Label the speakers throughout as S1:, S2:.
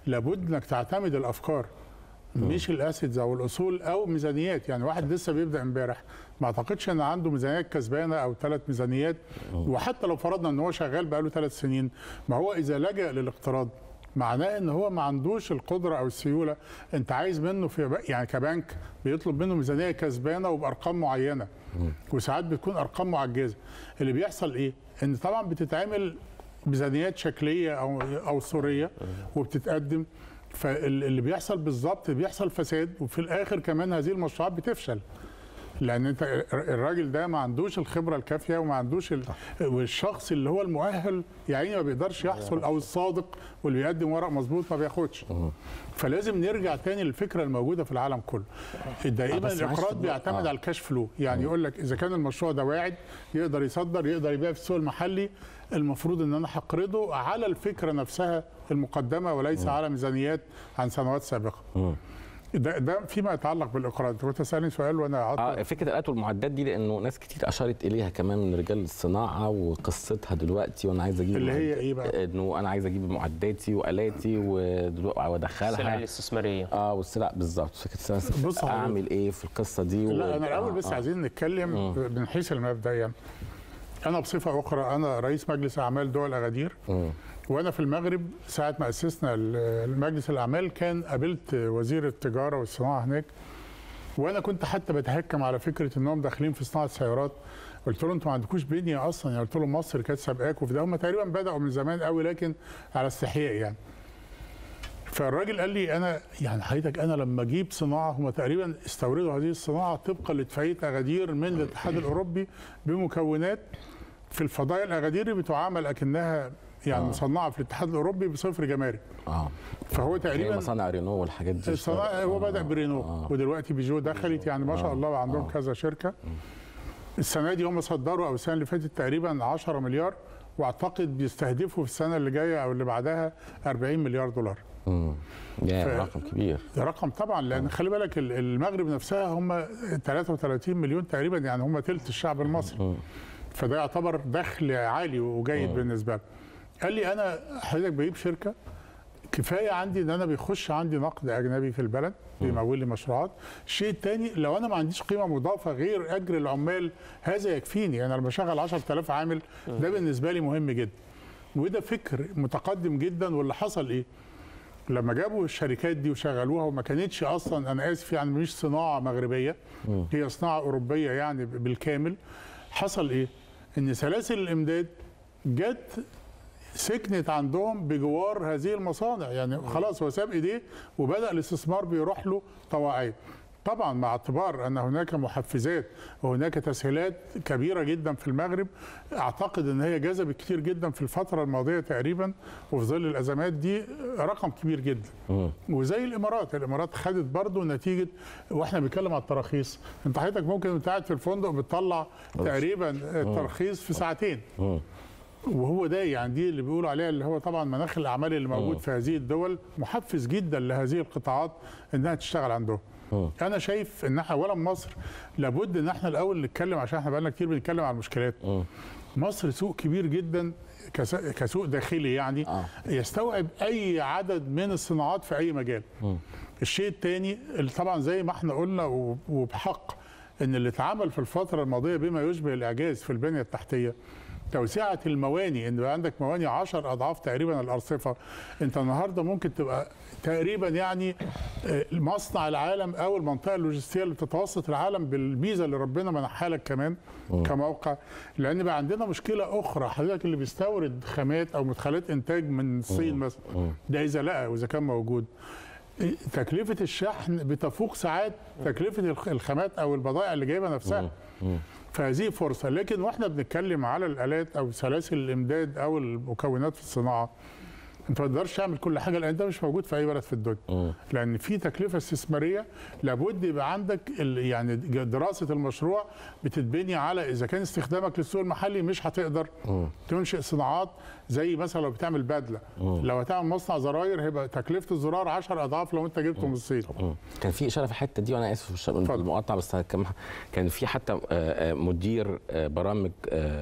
S1: لابد انك تعتمد الافكار مش الاسيدز او الاصول او ميزانيات يعني واحد لسه بيبدا امبارح ما اعتقدش ان عنده ميزانيات كسبانه او ثلاث ميزانيات وحتى لو فرضنا ان هو شغال بقاله ثلاث سنين ما هو اذا لجا للاقتراض معناه ان هو ما عندوش القدره او السيوله انت عايز منه في ب- يعني كبنك بيطلب منه ميزانيه كسبانه وبارقام معينه وساعات بتكون ارقام معجزه اللي بيحصل ايه ان طبعا بتتعمل ميزانيات شكليه او او صوريه وبتتقدم فاللي بيحصل بالظبط بيحصل فساد وفي الاخر كمان هذه المشروعات بتفشل لان انت الراجل ده ما عندوش الخبره الكافيه وما عندوش ال... والشخص اللي هو المؤهل يعني ما بيقدرش يحصل او الصادق واللي بيقدم ورق مظبوط ما بياخدش فلازم نرجع تاني للفكره الموجوده في العالم كله دائما
S2: بس معلش
S1: الاقراض
S2: طب-
S1: بيعتمد
S2: آه.
S1: على الكاش فلو يعني يقول لك اذا كان المشروع ده واعد يقدر يصدر يقدر يبيع في السوق المحلي المفروض ان انا هقرضه على الفكره نفسها المقدمه وليس على ميزانيات عن سنوات سابقه ده ده فيما يتعلق بالاقراض أنت كنت تسالني سؤال وانا
S2: اه
S1: عطل
S2: فكره الالات والمعدات دي لانه ناس كتير اشارت اليها كمان من رجال الصناعه وقصتها دلوقتي وانا عايز اجيب
S1: اللي هي
S2: معد-
S1: إيه بقى؟
S2: انه انا عايز اجيب معداتي والاتي ودلو-
S3: السلع
S2: وادخلها
S3: الاستثماريه
S2: اه والسلع بالظبط فكره
S1: بص حضرتك.
S2: اعمل ايه في القصه دي
S1: لا انا
S2: و-
S1: الاول
S2: آه،
S1: بس
S2: آه.
S1: عايزين نتكلم من حيث المبدا يعني انا بصفه اخرى انا رئيس مجلس اعمال دول اغادير
S2: مم.
S1: وانا في المغرب ساعه ما اسسنا ال- مجلس الاعمال كان قابلت وزير التجاره والصناعه هناك وانا كنت حتى بتهكم على فكره انهم داخلين في صناعه سيارات قلت له انتوا ما عندكوش بنيه اصلا يعني قلت له مصر كانت سابقاكم في ده هم تقريبا بداوا من زمان قوي لكن على استحياء يعني فالراجل قال لي انا يعني حضرتك انا لما اجيب صناعه هم تقريبا استوردوا هذه الصناعه طبقا لاتفاقيه اغادير من الاتحاد الاوروبي بمكونات في الفضايا الاغاديري بتعامل اكنها يعني
S2: آه.
S1: مصنعه في الاتحاد الاوروبي بصفر جمارك
S2: اه
S1: فهو
S2: تقريبا
S1: تقريبا
S2: مصانع رينو والحاجات دي
S1: الصناعه هو بدا برينو
S2: آه.
S1: ودلوقتي بيجو دخلت يعني ما شاء
S2: آه.
S1: الله عندهم
S2: آه.
S1: كذا شركه السنه دي هم صدروا او السنه اللي فاتت تقريبا 10 مليار واعتقد بيستهدفوا في السنه اللي جايه او اللي بعدها 40 مليار دولار
S2: مم. يا
S1: ف-
S2: رقم كبير
S1: ده رقم طبعا لان خلي بالك ال- المغرب نفسها هم 33 مليون تقريبا يعني هم ثلث الشعب المصري
S2: مم.
S1: فده يعتبر دخل عالي وجيد بالنسبه له قال لي انا حضرتك بجيب شركه كفايه عندي ان انا بيخش عندي نقد اجنبي في البلد بيمول لي مشروعات الشيء الثاني لو انا ما عنديش قيمه مضافه غير اجر العمال هذا يكفيني انا لما اشغل 10000 عامل ده بالنسبه لي مهم جدا وده فكر متقدم جدا واللي حصل ايه لما جابوا الشركات دي وشغلوها وما كانتش اصلا انا اسف يعني مش صناعه مغربيه هي صناعه اوروبيه يعني بالكامل حصل ايه ان سلاسل الامداد جت سكنت عندهم بجوار هذه المصانع يعني خلاص هو ساب ايديه وبدا الاستثمار بيروح له طواعية طبعا مع اعتبار ان هناك محفزات وهناك تسهيلات كبيره جدا في المغرب اعتقد ان هي جذبت كتير جدا في الفتره الماضيه تقريبا وفي ظل الازمات دي رقم كبير جدا
S2: مم.
S1: وزي الامارات الامارات خدت برضو نتيجه واحنا بنتكلم على التراخيص انت حضرتك ممكن وانت قاعد في الفندق بتطلع تقريبا الترخيص في ساعتين
S2: مم.
S1: وهو ده يعني دي اللي بيقولوا عليها اللي هو طبعا مناخ الاعمال اللي موجود في هذه الدول محفز جدا لهذه القطاعات انها تشتغل عندهم.
S2: مم.
S1: انا شايف ان احنا اولا مصر لابد ان احنا الاول نتكلم عشان احنا بقالنا كتير بنتكلم عن المشكلات.
S2: مم.
S1: مصر سوق كبير جدا كس- كسوق داخلي يعني
S2: آه.
S1: يستوعب اي عدد من الصناعات في اي مجال.
S2: مم.
S1: الشيء الثاني اللي طبعا زي ما احنا قلنا و- وبحق ان اللي اتعمل في الفتره الماضيه بما يشبه الاعجاز في البنيه التحتيه توسعه المواني ان بقى عندك مواني 10 اضعاف تقريبا الارصفه انت النهارده ممكن تبقى تقريبا يعني آه، مصنع العالم او المنطقه اللوجستيه اللي بتتوسط العالم بالميزه اللي ربنا منحها لك كمان كموقع لان بقى عندنا مشكله اخرى حضرتك اللي بيستورد خامات او مدخلات انتاج من الصين مثلا ده اذا لقى واذا كان موجود تكلفة الشحن بتفوق ساعات تكلفة الخ- الخامات أو البضائع اللي جايبها نفسها فهذه فرصة لكن واحنا بنتكلم على الآلات أو سلاسل الإمداد أو المكونات في الصناعة انت ما تقدرش تعمل كل حاجه لان ده مش موجود في اي بلد في الدنيا
S2: مم.
S1: لان في تكلفه استثماريه لابد يبقى عندك ال- يعني دراسه المشروع بتتبني على اذا كان استخدامك للسوق المحلي مش هتقدر
S2: مم.
S1: تنشئ صناعات زي مثلا لو بتعمل بدله لو هتعمل مصنع زراير هيبقى تكلفه الزرار 10 اضعاف لو انت جبته من الصين
S2: مم. كان في اشاره في الحته دي وانا اسف في
S1: اتفضل.
S2: المقاطعه بس كم كان في حتى آه، آه، مدير آه، برامج آه،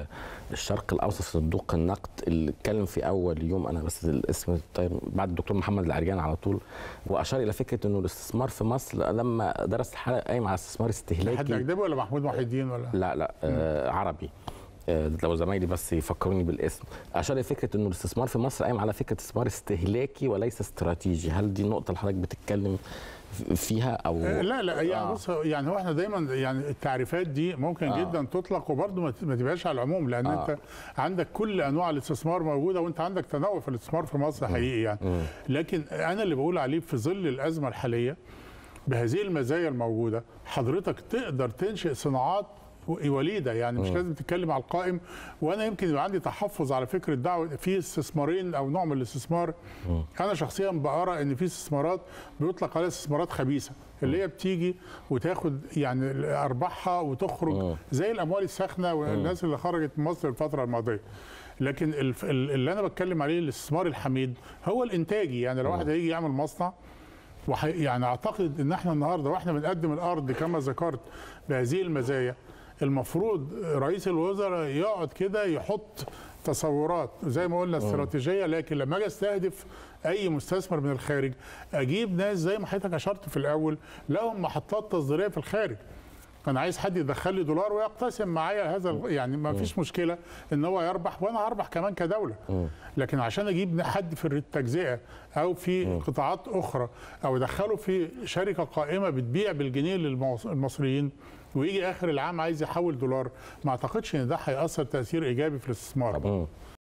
S2: الشرق الاوسط صندوق النقد اللي اتكلم في اول يوم انا بس الاسم طيب بعد الدكتور محمد العريان على طول واشار الى فكره انه الاستثمار في مصر لما درس الحلقه قايم على استثمار
S1: حد
S2: استهلاكي
S1: اجنبي ولا محمود محي الدين ولا
S2: لا لا آه عربي آه، لو زمايلي بس يفكروني بالاسم اشار لفكره انه الاستثمار في مصر قايم على فكره استثمار استهلاكي وليس استراتيجي هل دي النقطه اللي حضرتك بتتكلم فيها او
S1: آه، لا لا يعني
S2: آه.
S1: بص يعني هو احنا دايما يعني التعريفات دي ممكن
S2: آه.
S1: آه. جدا تطلق وبرضه ما ت- ما تبقاش على العموم لان
S2: آه.
S1: آه. انت عندك كل انواع الاستثمار موجوده وانت عندك تنوع في الاستثمار في مصر حقيقي يعني لكن انا اللي بقول عليه في ظل الازمه الحاليه بهذه المزايا الموجوده حضرتك تقدر تنشئ صناعات وليده يعني مش لازم تتكلم على القائم وانا يمكن يبقى عندي تحفظ على فكره دعوه في استثمارين او نوع من الاستثمار انا شخصيا بقرا ان في استثمارات بيطلق عليها استثمارات خبيثه اللي هي بتيجي وتاخد يعني ارباحها وتخرج زي الاموال الساخنه والناس اللي خرجت من مصر الفتره الماضيه لكن الف- ال- اللي انا بتكلم عليه الاستثمار الحميد هو الانتاجي يعني لو واحد هيجي يعمل مصنع وح... يعني اعتقد ان احنا النهارده واحنا بنقدم الارض كما ذكرت بهذه المزايا المفروض رئيس الوزراء يقعد كده يحط تصورات زي ما قلنا استراتيجيه لكن لما اجي استهدف اي مستثمر من الخارج اجيب ناس زي ما حضرتك اشرت في الاول لهم محطات تصديريه في الخارج انا عايز حد يدخل لي دولار ويقتسم معايا هذا ال- يعني ما فيش مشكله ان هو يربح وانا هربح كمان كدوله لكن عشان اجيب حد في التجزئه او في قطاعات اخرى او ادخله في شركه قائمه بتبيع بالجنيه للمصريين ويجي اخر العام عايز يحول دولار ما اعتقدش ان ده هياثر تاثير ايجابي في الاستثمار
S2: مم.